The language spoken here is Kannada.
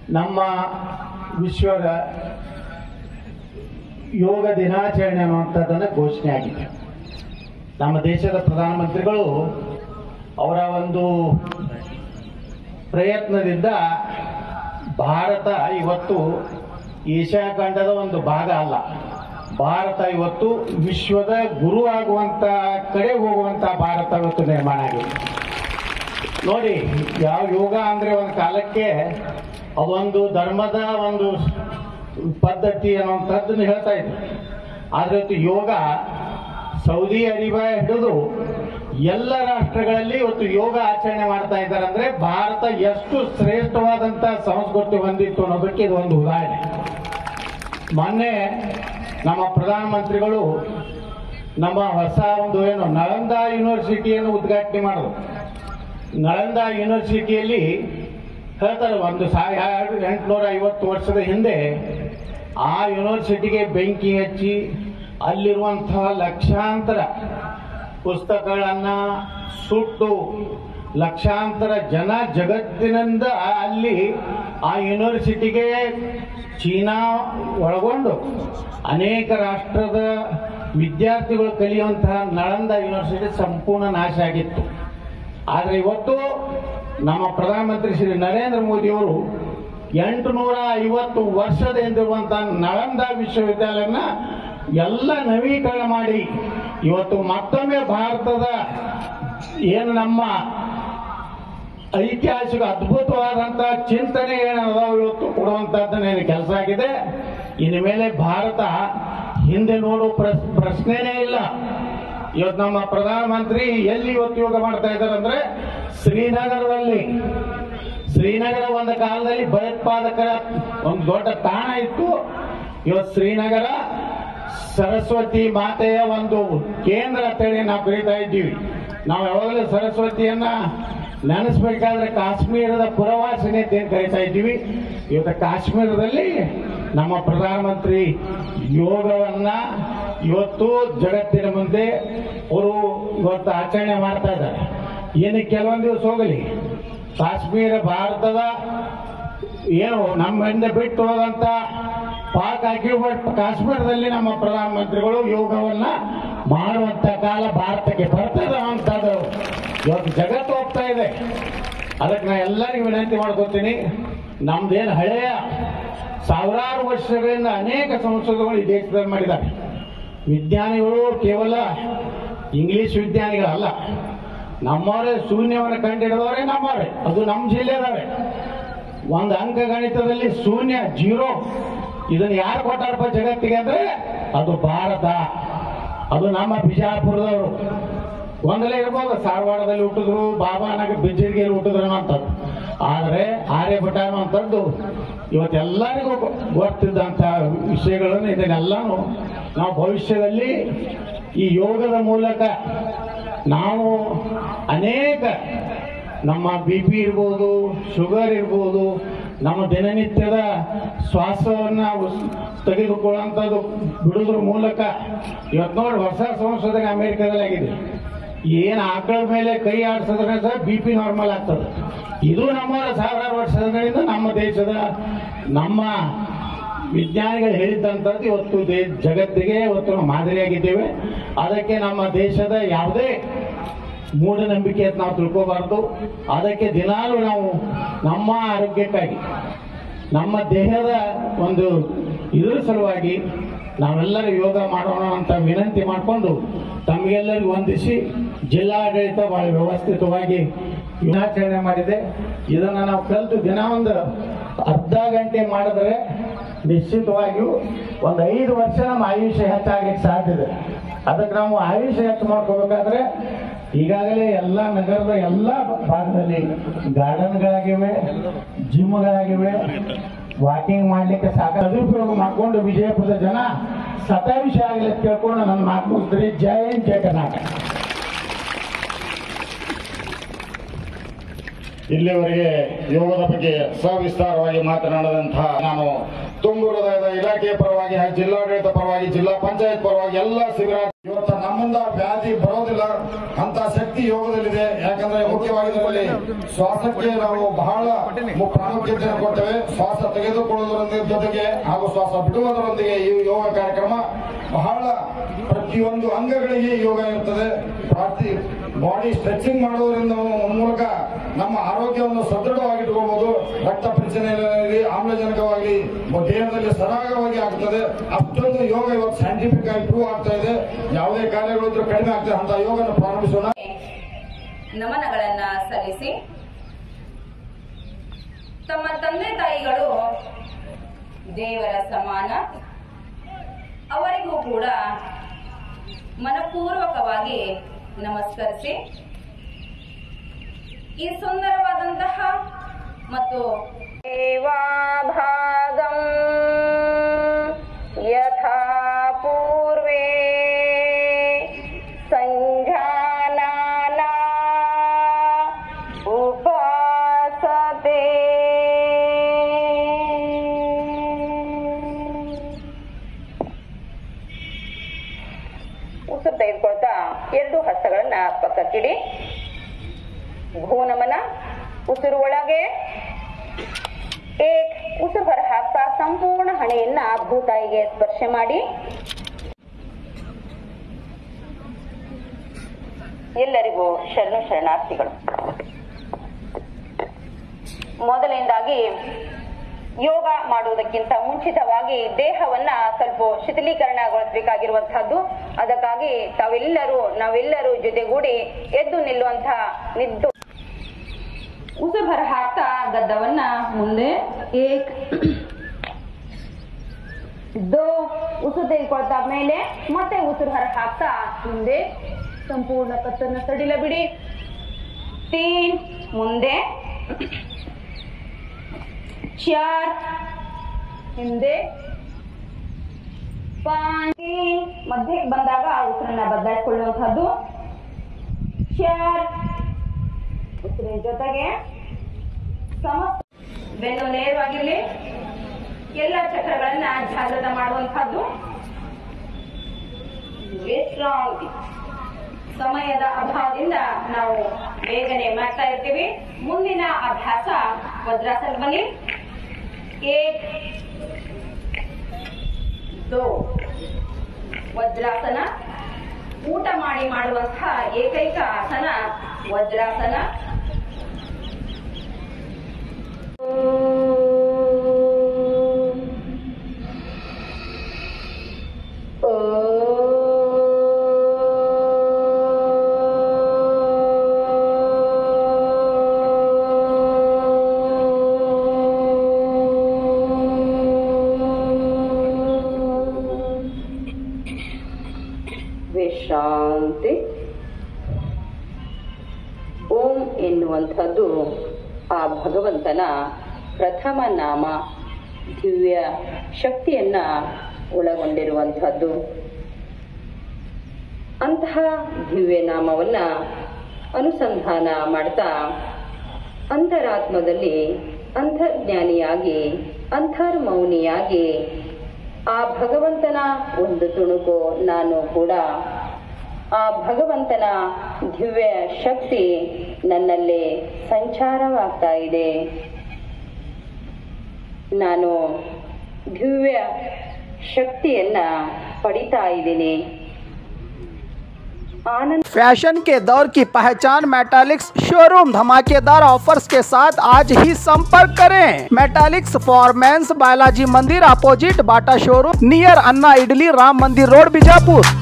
ನಮ್ಮ ವಿಶ್ವದ ಯೋಗ ದಿನಾಚರಣೆ ಅನ್ನುವಂಥದ್ದನ್ನು ಘೋಷಣೆ ಆಗಿದೆ ನಮ್ಮ ದೇಶದ ಪ್ರಧಾನಮಂತ್ರಿಗಳು ಅವರ ಒಂದು ಪ್ರಯತ್ನದಿಂದ ಭಾರತ ಇವತ್ತು ಏಷ್ಯಾ ಖಂಡದ ಒಂದು ಭಾಗ ಅಲ್ಲ ಭಾರತ ಇವತ್ತು ವಿಶ್ವದ ಗುರು ಆಗುವಂತ ಕಡೆ ಹೋಗುವಂತ ಭಾರತ ಇವತ್ತು ನಿರ್ಮಾಣ ಆಗಿದೆ ನೋಡಿ ಯಾವ ಯೋಗ ಅಂದ್ರೆ ಒಂದು ಕಾಲಕ್ಕೆ ಅದೊಂದು ಧರ್ಮದ ಒಂದು ಪದ್ಧತಿ ಅನ್ನುವಂಥದ್ದನ್ನು ಹೇಳ್ತಾ ಇದ್ರು ಆದ್ರೆ ಇವತ್ತು ಯೋಗ ಸೌದಿ ಅರೇಬಿಯಾ ಹಿಡಿದು ಎಲ್ಲ ರಾಷ್ಟ್ರಗಳಲ್ಲಿ ಇವತ್ತು ಯೋಗ ಆಚರಣೆ ಮಾಡ್ತಾ ಇದ್ದಾರೆ ಅಂದ್ರೆ ಭಾರತ ಎಷ್ಟು ಶ್ರೇಷ್ಠವಾದಂತ ಸಂಸ್ಕೃತಿ ಹೊಂದಿತ್ತು ಅನ್ನೋದಕ್ಕೆ ಇದು ಒಂದು ಉದಾಹರಣೆ ಮೊನ್ನೆ ನಮ್ಮ ಪ್ರಧಾನಮಂತ್ರಿಗಳು ನಮ್ಮ ಹೊಸ ಒಂದು ಏನು ನಳಂದ ಯೂನಿವರ್ಸಿಟಿಯನ್ನು ಉದ್ಘಾಟನೆ ಮಾಡಿದ್ರು ನಳಂದ ಯೂನಿವರ್ಸಿಟಿಯಲ್ಲಿ ಹೇಳ್ತಾರೆ ಒಂದು ಸಾವಿರ ಎಂಟುನೂರ ಐವತ್ತು ವರ್ಷದ ಹಿಂದೆ ಆ ಯೂನಿವರ್ಸಿಟಿಗೆ ಬೆಂಕಿ ಹಚ್ಚಿ ಅಲ್ಲಿರುವಂತಹ ಲಕ್ಷಾಂತರ ಪುಸ್ತಕಗಳನ್ನ ಸುಟ್ಟು ಲಕ್ಷಾಂತರ ಜನ ಜಗತ್ತಿನಿಂದ ಅಲ್ಲಿ ಆ ಯೂನಿವರ್ಸಿಟಿಗೆ ಚೀನಾ ಒಳಗೊಂಡು ಅನೇಕ ರಾಷ್ಟ್ರದ ವಿದ್ಯಾರ್ಥಿಗಳು ಕಲಿಯುವಂತಹ ನಳಂದ ಯೂನಿವರ್ಸಿಟಿ ಸಂಪೂರ್ಣ ನಾಶ ಆಗಿತ್ತು ಆದರೆ ಇವತ್ತು ನಮ್ಮ ಪ್ರಧಾನಮಂತ್ರಿ ಶ್ರೀ ನರೇಂದ್ರ ಮೋದಿಯವರು ಎಂಟು ನೂರ ಐವತ್ತು ವರ್ಷದ ಹಿಂದಿರುವಂತಹ ನಳಂದ ವಿಶ್ವವಿದ್ಯಾಲಯನ ಎಲ್ಲ ನವೀಕರಣ ಮಾಡಿ ಇವತ್ತು ಮತ್ತೊಮ್ಮೆ ಭಾರತದ ಏನು ನಮ್ಮ ಐತಿಹಾಸಿಕ ಅದ್ಭುತವಾದಂತಹ ಚಿಂತನೆ ಏನದಾವ ಇವತ್ತು ಕೊಡುವಂತದ್ದನ್ನ ಕೆಲಸ ಆಗಿದೆ ಇನ್ನು ಮೇಲೆ ಭಾರತ ಹಿಂದೆ ನೋಡೋ ಪ್ರಶ್ ಪ್ರಶ್ನೆನೇ ಇಲ್ಲ ಇವತ್ತು ನಮ್ಮ ಪ್ರಧಾನಮಂತ್ರಿ ಎಲ್ಲಿ ಇವತ್ತು ಯೋಗ ಮಾಡ್ತಾ ಇದ್ದಾರೆ ಅಂದ್ರೆ ಶ್ರೀನಗರದಲ್ಲಿ ಶ್ರೀನಗರ ಒಂದು ಕಾಲದಲ್ಲಿ ಭಯೋತ್ಪಾದಕರ ಒಂದು ದೊಡ್ಡ ತಾಣ ಇತ್ತು ಇವತ್ತು ಶ್ರೀನಗರ ಸರಸ್ವತಿ ಮಾತೆಯ ಒಂದು ಕೇಂದ್ರ ಅಂತೇಳಿ ನಾವು ಕರೀತಾ ಇದ್ದೀವಿ ನಾವು ಯಾವಾಗಲೂ ಸರಸ್ವತಿಯನ್ನ ನೆನೆಸ್ಬೇಕಾದ್ರೆ ಕಾಶ್ಮೀರದ ಪುರವಾಸಿನಿ ಅಂತ ಏನ್ ಕರೀತಾ ಇದ್ದೀವಿ ಇವತ್ತು ಕಾಶ್ಮೀರದಲ್ಲಿ ನಮ್ಮ ಪ್ರಧಾನಮಂತ್ರಿ ಯೋಗವನ್ನ ಇವತ್ತು ಜಗತ್ತಿನ ಮುಂದೆ ಅವರು ಇವತ್ತು ಆಚರಣೆ ಮಾಡ್ತಾ ಇದ್ದಾರೆ ಏನು ಕೆಲವೊಂದು ದಿವಸ ಹೋಗಲಿ ಕಾಶ್ಮೀರ ಭಾರತದ ಏನು ನಮ್ಮ ಹಿಂದೆ ಬಿಟ್ಟು ಹೋದಂತ ಪಾಕ್ ಆಕ್ಯುಪೈಡ್ ಕಾಶ್ಮೀರದಲ್ಲಿ ನಮ್ಮ ಪ್ರಧಾನಮಂತ್ರಿಗಳು ಯೋಗವನ್ನ ಮಾಡುವಂತ ಕಾಲ ಭಾರತಕ್ಕೆ ಬರ್ತದೆ ಅಂತದ್ದು ಇವತ್ತು ಜಗತ್ತು ಹೋಗ್ತಾ ಇದೆ ಅದಕ್ಕೆ ನಾ ಎಲ್ಲರಿಗೂ ವಿನಂತಿ ಮಾಡ್ಕೊತೀನಿ ನಮ್ದೇನು ಹಳೆಯ ಸಾವಿರಾರು ವರ್ಷಗಳಿಂದ ಅನೇಕ ಸಂಶೋಧನೆಗಳು ಈ ದೇಶದಲ್ಲಿ ಮಾಡಿದ್ದಾರೆ ವಿಜ್ಞಾನಿಗಳು ಕೇವಲ ಇಂಗ್ಲಿಷ್ ವಿಜ್ಞಾನಿಗಳಲ್ಲ ನಮ್ಮವರೇ ಶೂನ್ಯವನ್ನು ಕಂಡಿಡಿದವರೇ ನಮ್ಮವರೇ ಅದು ನಮ್ಮ ಜಿಲ್ಲೆದವರೇ ಒಂದು ಅಂಕ ಗಣಿತದಲ್ಲಿ ಶೂನ್ಯ ಜೀರೋ ಇದನ್ನು ಯಾರು ಕೊಟ್ಟಾರಪ್ಪ ಜಗತ್ತಿಗೆ ಅಂದ್ರೆ ಅದು ಭಾರತ ಅದು ನಮ್ಮ ಬಿಜಾಪುರದವರು ಒಂದಲೇ ಇರ್ಬೋದು ಧಾರವಾಡದಲ್ಲಿ ಹುಟ್ಟಿದ್ರು ಬಾಬಾನಗರ ಬಿಜ್ಜರಿಗೆಯಲ್ಲಿ ಹುಟ್ಟಿದ್ರು ಅನ್ನೋಂಥದ್ದು ಆದರೆ ಆರ್ಯಭಟ ಅನ್ನುವಂಥದ್ದು ಇವತ್ತೆಲ್ಲರಿಗೂ ಗೊತ್ತಿದ್ದಂಥ ವಿಷಯಗಳನ್ನು ಇದನ್ನೆಲ್ಲಾನು ನಾವು ಭವಿಷ್ಯದಲ್ಲಿ ಈ ಯೋಗದ ಮೂಲಕ ನಾವು ಅನೇಕ ನಮ್ಮ ಬಿ ಪಿ ಇರ್ಬೋದು ಶುಗರ್ ಇರ್ಬೋದು ನಮ್ಮ ದಿನನಿತ್ಯದ ಶ್ವಾಸವನ್ನ ಉಸ್- ತೆಗೆದುಕೊಳ್ಳುವಂಥದ್ದು ಬಿಡೋದ್ರ ಮೂಲಕ ಇವತ್ತು ನೋಡಿ ಹೊಸ ಸಂಶೋಧನೆ ಅಮೆರಿಕದಲ್ಲಿ ಆಗಿದೆ ಏನು ಆಕಳ ಮೇಲೆ ಕೈ ಆಡಿಸಿದ್ರೆ ಸಹ ಬಿ ಪಿ ನಾರ್ಮಲ್ ಆಗ್ತದೆ ಇದು ನಮ್ಮ ಸಾವಿರಾರು ವರ್ಷಗಳಿಂದ ನಮ್ಮ ದೇಶದ ನಮ್ಮ ವಿಜ್ಞಾನಿಗಳು ಹೇಳಿದ್ದಂಥದ್ದು ಇವತ್ತು ದೇ ಜಗತ್ತಿಗೆ ಇವತ್ತು ನಾವು ಮಾದರಿಯಾಗಿದ್ದೇವೆ ಅದಕ್ಕೆ ನಮ್ಮ ದೇಶದ ಯಾವುದೇ ಮೂಢನಂಬಿಕೆ ಅಂತ ನಾವು ತಿಳ್ಕೋಬಾರ್ದು ಅದಕ್ಕೆ ದಿನಾಲು ನಾವು ನಮ್ಮ ಆರೋಗ್ಯಕ್ಕಾಗಿ ನಮ್ಮ ದೇಹದ ಒಂದು ಇದ್ರ ಸಲುವಾಗಿ ನಾವೆಲ್ಲರೂ ಯೋಗ ಮಾಡೋಣ ಅಂತ ವಿನಂತಿ ಮಾಡಿಕೊಂಡು ತಮಗೆಲ್ಲರಿಗೂ ವಂದಿಸಿ ಜಿಲ್ಲಾಡಳಿತ ಬಹಳ ವ್ಯವಸ್ಥಿತವಾಗಿ ದಿನಾಚರಣೆ ಮಾಡಿದೆ ಇದನ್ನ ನಾವು ಕಲಿತು ದಿನ ಒಂದು ಅರ್ಧ ಗಂಟೆ ಮಾಡಿದ್ರೆ ನಿಶ್ಚಿತವಾಗಿಯೂ ಒಂದು ಐದು ವರ್ಷ ನಮ್ಮ ಆಯುಷ್ಯ ಹೆಚ್ಚಾಗಲಿಕ್ಕೆ ಸಾಧ್ಯ ಇದೆ ಅದಕ್ಕೆ ನಾವು ಆಯುಷ್ಯ ಹೆಚ್ಚು ಮಾಡ್ಕೋಬೇಕಾದ್ರೆ ಈಗಾಗಲೇ ಎಲ್ಲ ನಗರದ ಎಲ್ಲ ಭಾಗದಲ್ಲಿ ಗಾರ್ಡನ್ಗಳಾಗಿವೆ ಜಿಮ್ಗಳಾಗಿವೆ ವಾಕಿಂಗ್ ಮಾಡ್ಲಿಕ್ಕೆ ಸಾಕ ಸದುಪಯೋಗ ಮಾಡ್ಕೊಂಡು ವಿಜಯಪುರದ ಜನ ಸತಾವಿಷ ಆಗಲಿ ಅಂತ ಕೇಳ್ಕೊಂಡು ನನ್ನ ಮಾತು ಮುಗಿಸ್ರಿ ಜೈ ಹಿಂದ್ ಜೈ ಕರ್ನಾಟಕ ಇಲ್ಲಿವರೆಗೆ ಯೋಗದ ಬಗ್ಗೆ ಸವಿಸ್ತಾರವಾಗಿ ಮಾತನಾಡಿದಂತಹ ನಾನು ತುಂಬು ಹೃದಯದ ಇಲಾಖೆಯ ಪರವಾಗಿ ಹಾಗೂ ಜಿಲ್ಲಾಡಳಿತ ಪರವಾಗಿ ಜಿಲ್ಲಾ ಪಂಚಾಯತ್ ಪರವಾಗಿ ಎಲ್ಲ ಶಿಬಿರ ಇವತ್ತು ನಮ್ಮ ನಮ್ಮಿಂದ ವ್ಯಾಧಿ ಬರೋದಿಲ್ಲ ಅಂತ ಶಕ್ತಿ ಯೋಗದಲ್ಲಿದೆ ಯಾಕಂದ್ರೆ ಮುಖ್ಯವಾಗಿ ಇದರಲ್ಲಿ ಶ್ವಾಸಕ್ಕೆ ನಾವು ಬಹಳ ಮು- ಪ್ರಾಮುಖ್ಯತೆಯನ್ನು ಕೊಡ್ತೇವೆ ಶ್ವಾಸ ತೆಗೆದುಕೊಳ್ಳುವುದರೊಂದಿಗೆ ಜೊತೆಗೆ ಹಾಗೂ ಶ್ವಾಸ ಬಿಡುವುದರೊಂದಿಗೆ ಈ ಯೋಗ ಕಾರ್ಯಕ್ರಮ ಬಹಳ ಪ್ರತಿಯೊಂದು ಅಂಗಗಳಿಗೆ ಯೋಗ ಇರ್ತದೆ ಪ್ರತಿ ಬಾಡಿ ಸ್ಟ್ರೆಚಿಂಗ್ ಮಾಡುವುದರಿಂದ ಮೂಲಕ ನಮ್ಮ ಆರೋಗ್ಯವನ್ನು ಸದೃಢವಾಗಿಟ್ಕೋಬಹುದು ರಕ್ತ ಪರಿಚಲನೆಯಲ್ಲಿ ಆಮ್ಲಜನಕವಾಗಲಿ ದೇಹದಲ್ಲಿ ಸರಾಗವಾಗಿ ಆಗ್ತದೆ ಅಷ್ಟೊಂದು ಯೋಗ ಇವತ್ತು ಸೈಂಟಿಫಿಕ್ ಆಗಿ ಪ್ರೂವ್ ಆಗ್ತಾ ಇದೆ ಯಾವುದೇ ಕಾರ್ಯಗಳು ಇದ್ರೂ ಕಡಿಮೆ ಆಗ್ತದೆ ಅಂತ ಯೋಗನ ಪ್ರಾರಂಭಿಸೋಣ ನಮನಗಳನ್ನ ಸಲ್ಲಿಸಿ ತಮ್ಮ ತಂದೆ ತಾಯಿಗಳು ದೇವರ ಸಮಾನ ಅವರಿಗೂ ಕೂಡ ಮನಪೂರ್ವಕವಾಗಿ ನಮಸ್ಕರಿಸಿ ಈ ಸುಂದರವಾದಂತಹ ಮತ್ತು ಸೇವಾಭಾಗಂ ಯಥಾ ಪೂರ್ವೇ ಸಂಜಾನಾನ ಉಪಾಸತೆ ಉಸಿರು ತೆಗೆದುಕೊಳ್ತಾ ಎರಡು ಹಸ್ತಗಳನ್ನ ಪಕ್ಕಕ್ಕಿಡಿ ಭೂನಮನ ಉಸಿರು ಒಳಗೆ ಏಕ್ ಉಸಿರು ಹೊರ ಹಾಕ್ತಾ ಸಂಪೂರ್ಣ ಹಣೆಯನ್ನ ಭೂತಾಯಿಗೆ ಸ್ಪರ್ಶ ಮಾಡಿ ಎಲ್ಲರಿಗೂ ಶರಣ ಶರಣಾರ್ಥಿಗಳು ಮೊದಲನೇದಾಗಿ ಯೋಗ ಮಾಡುವುದಕ್ಕಿಂತ ಮುಂಚಿತವಾಗಿ ದೇಹವನ್ನ ಸ್ವಲ್ಪ ಶಿಥಿಲೀಕರಣಗೊಳಿಸಬೇಕಾಗಿರುವಂತಹದ್ದು ಅದಕ್ಕಾಗಿ ತಾವೆಲ್ಲರೂ ನಾವೆಲ್ಲರೂ ಜೊತೆಗೂಡಿ ಎದ್ದು ನಿಲ್ಲುವಂತಹ ನಿದ್ದು ಉಸಿರು ಹೊರ ಹಾಕ್ತಾ ಗದ್ದವನ್ನ ಮುಂದೆ ಏಕ್ ದೋ ಉಸಿರು ತೆಗೆದುಕೊಳ್ತಾ ಮೇಲೆ ಮತ್ತೆ ಉಸಿರು ಹೊರ ಹಾಕ್ತಾ ಮುಂದೆ ಸಂಪೂರ್ಣ ಕತ್ತನ್ನ ಸಡಿಲ ಬಿಡಿ ತೀನ್ ಮುಂದೆ ಚಾರ್ ಹಿಂದೆ ಪಾಂಚ್ ಮಧ್ಯಕ್ಕೆ ಬಂದಾಗ ಉಸಿರನ್ನ ಬದಲಾಯಿಸಿಕೊಳ್ಳುವಂತಹದ್ದು ಚಾರ್ ಉಸಿರಿನ ಜೊತೆಗೆ ಸಮ ಬೆನ್ನು ನೇರವಾಗಿರಲಿ ಎಲ್ಲ ಚಕ್ರಗಳನ್ನ ಜಾಗೃತ ಮಾಡುವಂತಹದ್ದು ವಿಶ್ರಾಂತಿ ಸಮಯದ ಅಭಾವದಿಂದ ನಾವು ಬೇಗನೆ ಮಾಡ್ತಾ ಇರ್ತೀವಿ ಮುಂದಿನ ಅಭ್ಯಾಸ ವಜ್ರಾಸನ ಬನ್ನಿ ಏಕ್ ದೋ ವಜ್ರಾಸನ ಊಟ ಮಾಡಿ ಮಾಡುವಂತಹ ಏಕೈಕ ಆಸನ ವಜ್ರಾಸನ ವಿಶ್ರಾಂತಿ ಓಂ ಎನ್ನುವಂಥದ್ದು ಆ ಭಗವಂತನ ಪ್ರಥಮ ನಾಮ ದಿವ್ಯ ಶಕ್ತಿಯನ್ನ ಒಳಗೊಂಡಿರುವಂಥದ್ದು ಅಂತಹ ದಿವ್ಯ ನಾಮವನ್ನ ಅನುಸಂಧಾನ ಮಾಡ್ತಾ ಅಂತರಾತ್ಮದಲ್ಲಿ ಅಂತರ್ಜ್ಞಾನಿಯಾಗಿ ಅಂತರ್ಮೌನಿಯಾಗಿ ಆ ಭಗವಂತನ ಒಂದು ತುಣುಕು ನಾನು ಕೂಡ ಆ ಭಗವಂತನ ದಿವ್ಯ ಶಕ್ತಿ ನನ್ನಲ್ಲಿ ಸಂಚಾರವಾಗ್ತಾ ಇದೆ ನಾನು ದಿವ್ಯ ಶಕ್ತಿಯನ್ನ ಪಡಿತಾ ಇದ್ದೀನಿ ಆನಂದ फैशन के दौर की पहचान मेटालिक्स शोरूम धमाकेदार ऑफर्स के साथ आज ही संपर्क करें Metalics for men's Balaji Mandir opposite Bata showroom near Anna idli Ram Mandir road Bijapur